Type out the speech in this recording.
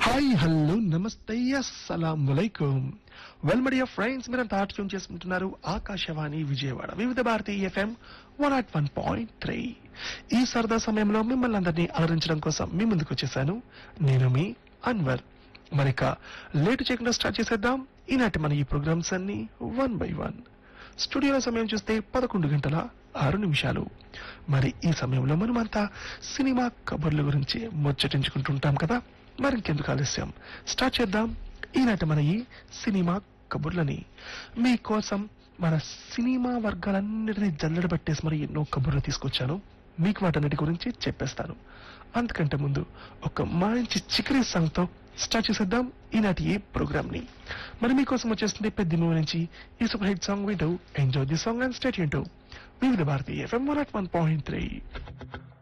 hi hello నమస్తే అస్సలాం వలైకుం వెల్ మడియా ఫ్రెండ్స్ మీరంతా ఆటం చేసుకుంటున్నారు Akashvani Vijayawada Vividha Bharati FM one nought one point three ఈ సరదా సమయంలో మిమ్మల్ని అందరినీ అలరించడం కోసం మీ ముందుకు వచ్చేసాను నేను మీ అన్వర్ మరిక లేటు చేయకుండా స్టార్ట్ చేసేద్దాం ఈనాటి మన ఈ ప్రోగ్రామ్స్ అన్ని వన్ బై వన్ స్టూడియోలో సమయం చూస్తే పదకొండు గంటల ఆరు నిమిషాలు మరి ఈ సమయంలో మనమంతా సినిమా కబుర్ల గురించి ముచ్చటించుకుంటుంటాం కదా మరి ఇంకెందుకు ఆలస్యం స్టార్ట్ చేద్దాం ఈనాటి మన ఈ సినిమా కబుర్లని మీకోసం మన సినిమా వర్గాలన్నిటినీ జల్లెడ పట్టేసి మరి ఎన్నో కబుర్లు తీసుకొచ్చాను మీకు వాటన్నిటి గురించి చెప్పేస్తాను అంతకంటే ముందు ఒక మంచి చికరీ సాంగ్ తో స్టార్ట్ చేసేద్దాం ఈనాటి ఈ ప్రోగ్రామ్ ని మరి మీకోసం వచ్చేస్తుంది పెద్ద మూవీ నుంచి ఈ సూపర్ హిట్ సాంగ్ వింటూ enjoy the song and stay వింటూ Vividha Bharati FM one nought one point three